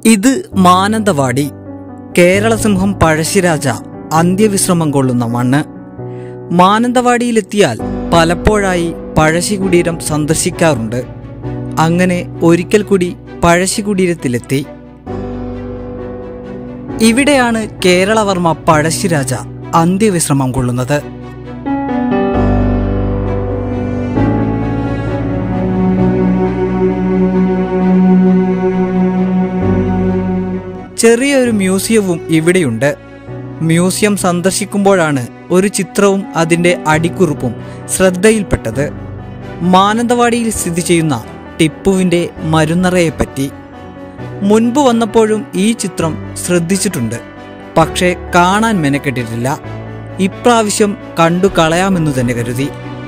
ഇത് മാനന്തവാടി കേരളസിംഹം പഴശ്ശിരാജ അന്ത്യവിശ്രമം കൊള്ളുന്ന മണ്ണ് മാനന്തവാടിയിലെത്തിയാൽ പലപ്പോഴായി പഴശ്ശികുടീരം സന്ദർശിക്കാറുണ്ട് അങ്ങനെ ഒരിക്കൽ കൂടി പഴശ്ശികുടീരത്തിലെത്തി ഇവിടെയാണ് കേരളവർമ്മ പഴശ്ശിരാജ അന്ത്യവിശ്രമം കൊള്ളുന്നത് ചെറിയൊരു മ്യൂസിയവും ഇവിടെയുണ്ട് മ്യൂസിയം സന്ദർശിക്കുമ്പോഴാണ് ഒരു ചിത്രവും അതിന്റെ അടിക്കുറിപ്പും ശ്രദ്ധയിൽപ്പെട്ടത് മാനന്തവാടിയിൽ സ്ഥിതി ചെയ്യുന്ന ടിപ്പുവിന്റെ മരുന്നറയെപ്പറ്റി മുൻപ് വന്നപ്പോഴും ഈ ചിത്രം ശ്രദ്ധിച്ചിട്ടുണ്ട് പക്ഷേ കാണാൻ മെനക്കെട്ടിട്ടില്ല ഇപ്രാവശ്യം കണ്ടു കളയാമെന്നു തന്നെ കരുതി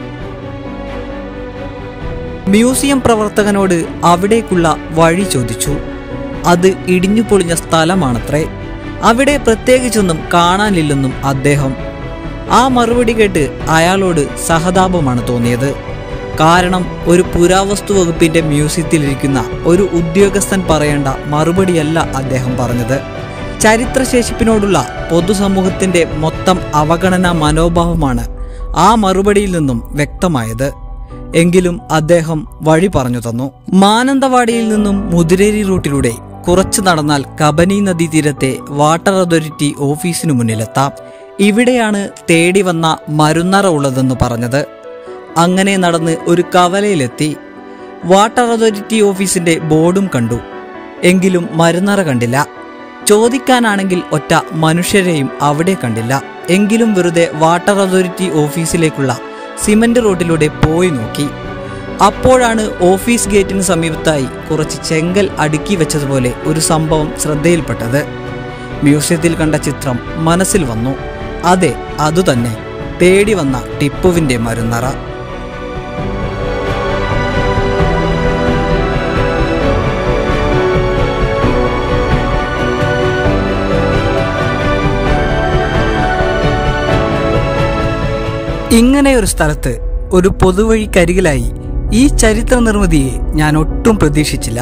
മ്യൂസിയം പ്രവർത്തകനോട് അവിടേക്കുള്ള വഴി ചോദിച്ചു അത് ഇടിഞ്ഞു പൊളിഞ്ഞ സ്ഥലമാണത്രേ അവിടെ പ്രത്യേകിച്ചൊന്നും കാണാനില്ലെന്നും അദ്ദേഹം ആ മറുപടി കേട്ട് അയാളോട് സഹതാപമാണ് തോന്നിയത് കാരണം ഒരു പുരാവസ്തു വകുപ്പിന്റെ മ്യൂസിയത്തിലിരിക്കുന്ന ഒരു ഉദ്യോഗസ്ഥൻ പറയേണ്ട മറുപടിയല്ല അദ്ദേഹം പറഞ്ഞത് ചരിത്രശേഷിപ്പിനോടുള്ള പൊതുസമൂഹത്തിന്റെ മൊത്തം അവഗണനാ മനോഭാവമാണ് ആ മറുപടിയിൽ നിന്നും വ്യക്തമായത് എങ്കിലും അദ്ദേഹം വഴി പറഞ്ഞു തന്നു മാനന്തവാടിയിൽ നിന്നും മുതിരേരി റൂട്ടിലൂടെ കുറച്ചു നടന്നാൽ കബനി നദീ തീരത്തെ വാട്ടർ അതോറിറ്റി ഓഫീസിനു മുന്നിലെത്താം ഇവിടെയാണ് തേടി വന്ന മരുന്നറ ഉള്ളതെന്ന് പറഞ്ഞത് അങ്ങനെ നടന്ന് ഒരു കവലയിലെത്തി വാട്ടർ അതോറിറ്റി ഓഫീസിന്റെ ബോർഡും കണ്ടു എങ്കിലും മരുന്നറ കണ്ടില്ല ചോദിക്കാനാണെങ്കിൽ ഒറ്റ മനുഷ്യരെയും അവിടെ കണ്ടില്ല എങ്കിലും വെറുതെ വാട്ടർ അതോറിറ്റി ഓഫീസിലേക്കുള്ള സിമന്റ് റോഡിലൂടെ പോയി നോക്കി അപ്പോഴാണ് ഓഫീസ് ഗേറ്റിന് സമീപത്തായി കുറച്ച് ചെങ്കൽ അടുക്കി വെച്ചതുപോലെ ഒരു സംഭവം ശ്രദ്ധയിൽപ്പെട്ടത് മ്യൂസിയത്തിൽ കണ്ട ചിത്രം മനസ്സിൽ വന്നു അതെ അതുതന്നെ തേടി വന്ന ടിപ്പുവിന്റെ മരുന്നറ ഇങ്ങനെ ഒരു സ്ഥലത്ത് ഒരു പൊതുവഴിക്കരികിലായി ഈ ചരിത്ര നിർമ്മിതിയെ ഞാൻ ഒട്ടും പ്രതീക്ഷിച്ചില്ല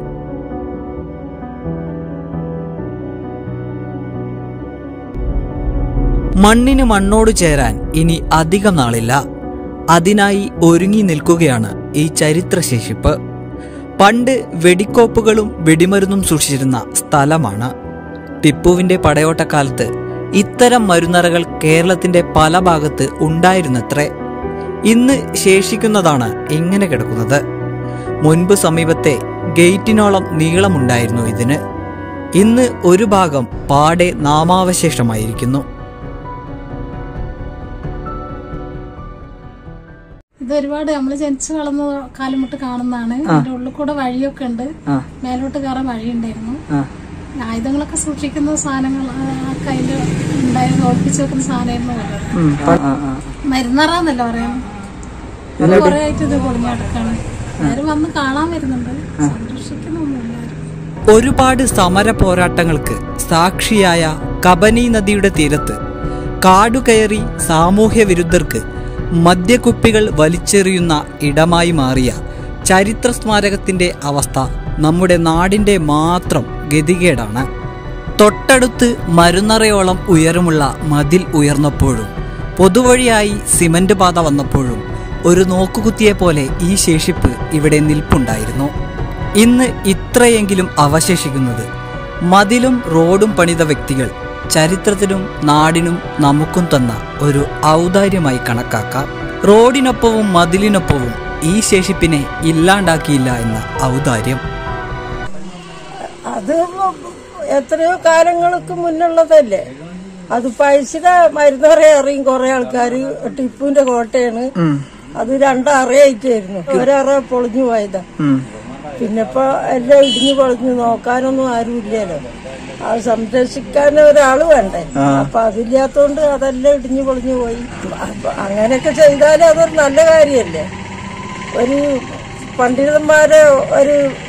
മണ്ണിന് മണ്ണോട് ചേരാൻ ഇനി അധികം നാളില്ല അതിനായി ഒരുങ്ങി നിൽക്കുകയാണ് ഈ ചരിത്രശേഷിപ്പ് പണ്ട് വെടിക്കോപ്പുകളും വെടിമരുന്നും സൂക്ഷിച്ചിരുന്ന സ്ഥലമാണ് ടിപ്പുവിന്റെ പടയോട്ടക്കാലത്ത് ഇത്തരം മരുന്നറകൾ കേരളത്തിന്റെ പല ഭാഗത്ത് ഉണ്ടായിരുന്നത്രേ ഇന്ന് ശേഷിക്കുന്നതാണ് ഇങ്ങനെ കിടക്കുന്നത് മുൻപ് സമീപത്തെ ഗേറ്റിനോളം നീളമുണ്ടായിരുന്നു ഇതിന് ഇന്ന് ഒരു ഭാഗം പാടെ നാമാവശേഷമായിരിക്കുന്നു ഇത് ഒരുപാട് നമ്മൾ ജനിച്ചു വളർന്ന കാലം തൊട്ട് കാണുന്നതാണ് ഇതിന്റെ ഉള്ളിൽ കൂടെ വഴിയൊക്കെ ഉണ്ട് മേലോട്ട് കയറാൻ വഴിയുണ്ടായിരുന്നു ആയുധങ്ങളൊക്കെ സൂക്ഷിക്കുന്ന സാധനങ്ങൾ ആ, ഒക്കെ അതിന്റെ ഉണ്ടായിരുന്നു ഒളിപ്പിച്ച് വെക്കുന്ന സാധനമായിരുന്നു കണ്ടത് മരുന്നറാന്നല്ല പറയാം കുറെ ആയിട്ട് ഇത് പൊളിഞ്ഞു കിടക്കാണ് എല്ലാവരും വന്ന് കാണാൻ വരുന്നുണ്ട് സംരക്ഷിക്കുന്നൊന്നുമില്ല ആരും. ഒരുപാട് സമര പോരാട്ടങ്ങൾക്ക് സാക്ഷിയായ കബനി നദിയുടെ തീരത്ത് കാടുകയറി സാമൂഹ്യ വിരുദ്ധർക്ക് മദ്യക്കുപ്പികൾ വലിച്ചെറിയുന്ന ഇടമായി മാറിയ ചരിത്ര സ്മാരകത്തിന്റെ അവസ്ഥ നമ്മുടെ നാടിന്റെ മാത്രം ഗതികേടാണ് തൊട്ടടുത്ത് മരുന്നറയോളം ഉയരമുള്ള മതിൽ ഉയർന്നപ്പോഴും പൊതുവഴിയായി സിമന്റ് പാത വന്നപ്പോഴും ഒരു നോക്കുകുത്തിയെ പോലെ ഈ ശേഷിപ്പ് ഇവിടെ നിൽപ്പുണ്ടായിരുന്നു ഇന്ന് ഇത്രയെങ്കിലും അവശേഷിക്കുന്നത് മതിലും റോഡും പണിത വ്യക്തികൾ ചരിത്രത്തിനും നാടിനും നമുക്കും തന്ന ഒരു ഔദാര്യമായി കണക്കാക്കാം റോഡിനൊപ്പവും മതിലിനൊപ്പവും ഈ ശേഷിപ്പിനെ ഇല്ലാണ്ടാക്കിയില്ല എന്ന ഔദാര്യം അത് എത്രയോ കാലങ്ങൾക്ക് മുന്നുള്ളതല്ലേ അത് പഴശ്ശിയുടെ മരുന്നറ അറിയും കുറെ ആൾക്കാര് ടിപ്പുവിന്റെ കോട്ടയാണ് അത് രണ്ടറയായിട്ടായിരുന്നു ഒരറ പൊളിഞ്ഞു പോയതാ പിന്നെ ഇപ്പൊ എല്ലാം ഇടിഞ്ഞു പൊളിഞ്ഞു നോക്കാനൊന്നും ആരും ഇല്ലല്ലോ അത് സംരക്ഷിക്കാൻ ഒരാള് വേണ്ടേ അപ്പൊ അതില്ലാത്തോണ്ട് അതെല്ലാം ഇടിഞ്ഞു പൊളിഞ്ഞു പോയി അപ്പൊ അങ്ങനെയൊക്കെ ചെയ്താൽ അതൊരു നല്ല കാര്യല്ലേ ഒരു പണ്ഡിതന്മാരെ ഒരു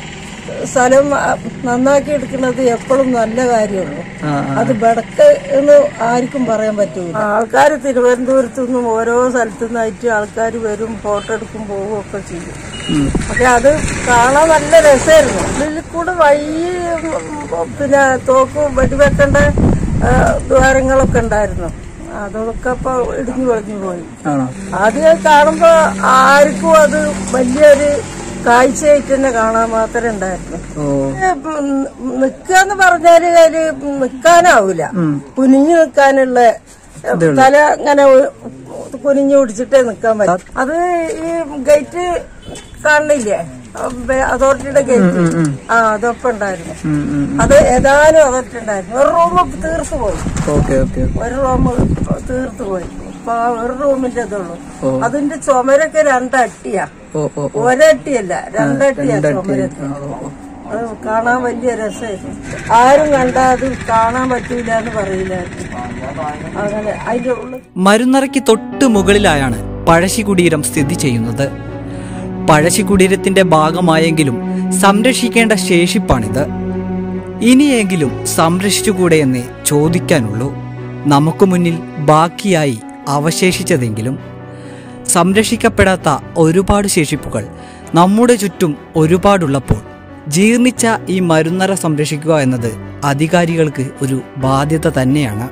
സ്ഥലം ആ, നന്നാക്കി എടുക്കുന്നത് എപ്പോഴും നല്ല കാര്യമുള്ളൂ ആ, അത് ബടക്ക് എന്ന് ആർക്കും പറയാൻ പറ്റൂല ആൾക്കാർ തിരുവനന്തപുരത്തു നിന്നും ഓരോ സ്ഥലത്തു നിന്നായിട്ട് ആൾക്കാർ വരും ഫോട്ടോ എടുക്കും പോവും ഒക്കെ ചെയ്യും പക്ഷെ അത് കാണാൻ നല്ല രസമായിരുന്നു ഇതിൽ കൂടെ വഴി ഉം, പിന്നെ തോക്ക് വെടിവെക്കേണ്ട ആ, ദ്വാരങ്ങളൊക്കെ ഉണ്ടായിരുന്നു അതൊക്കെ ഇപ്പൊ ഇടിഞ്ഞു പൊളിഞ്ഞു പോയി ആണോ ആദ്യം കാണുമ്പോ ആർക്കും അത് വലിയൊരു കാഴ്ചയായിട്ട് തന്നെ കാണാൻ മാത്രമേ ഉണ്ടായിരുന്നു ഓ നിക്കാന്ന് പറഞ്ഞാല് അതില് നിക്കാനാവൂല കുനിഞ്ഞു നിക്കാനുള്ള തല ഇങ്ങനെ ഒ- കുനിഞ്ഞു പിടിച്ചിട്ടേ നിക്കാൻ പറ്റും അത് ഈ ഗേറ്റ് കാണില്ലേ അതോറിറ്റിയുടെ ഗേറ്റ് ആ അതൊക്കെ ഉണ്ടായിരുന്നു അത് ഏതാനും അതോറിറ്റി ഉണ്ടായിരുന്നു ഒരു റൂം തീർത്ത് പോയി ഓക്കെ ഓക്കെ ഒരു റൂം തീർത്ത് പോയി ഇപ്പൊ ആ ഒരു റൂമിന്റെ ഇതുള്ളൂ അതിന്റെ ചുമരൊക്കെ രണ്ടട്ടിയാ ഓ ഓ ഒരട്ടിയല്ല രണ്ടട്ടിയാ ചുമരൊക്കെ അത് കാണാൻ വലിയ രസമായിരുന്നു ആരും കണ്ടാ അത് കാണാൻ പറ്റൂല എന്ന് പറയില്ലായിരുന്നു അങ്ങനെ അതിന്റെ ഉള്ളിൽ മരുന്നറയ്ക്ക് തൊട്ട് മുകളിലായാണ് പഴശ്ശികുടീരം സ്ഥിതി ചെയ്യുന്നത് പഴശ്ശികുടീരത്തിന്റെ ഭാഗമായെങ്കിലും സംരക്ഷിക്കേണ്ട ശേഷിപ്പാണിത് ഇനിയെങ്കിലും സംരക്ഷിച്ചുകൂടെ എന്നേ ചോദിക്കാനുള്ളൂ നമുക്ക് മുന്നിൽ ബാക്കിയായി അവശേഷിച്ചതെങ്കിലും സംരക്ഷിക്കപ്പെടാത്ത ഒരുപാട് ശേഷിപ്പുകൾ നമ്മുടെ ചുറ്റും ഒരുപാടുള്ളപ്പോൾ ജീർണിച്ച ഈ മരുന്നറ സംരക്ഷിക്കുക എന്നത് അധികാരികൾക്ക് ഒരു ബാധ്യത തന്നെയാണ്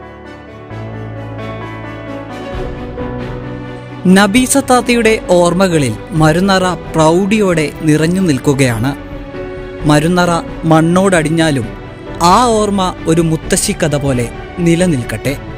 നബീസ താത്തയുടെ ഓർമ്മകളിൽ മരുന്നറ പ്രൗഢിയോടെ നിറഞ്ഞു നിൽക്കുകയാണ് മരുന്നറ മണ്ണോടടിഞ്ഞാലും ആ ഓർമ്മ ഒരു മുത്തശ്ശി കഥ പോലെ നിലനിൽക്കട്ടെ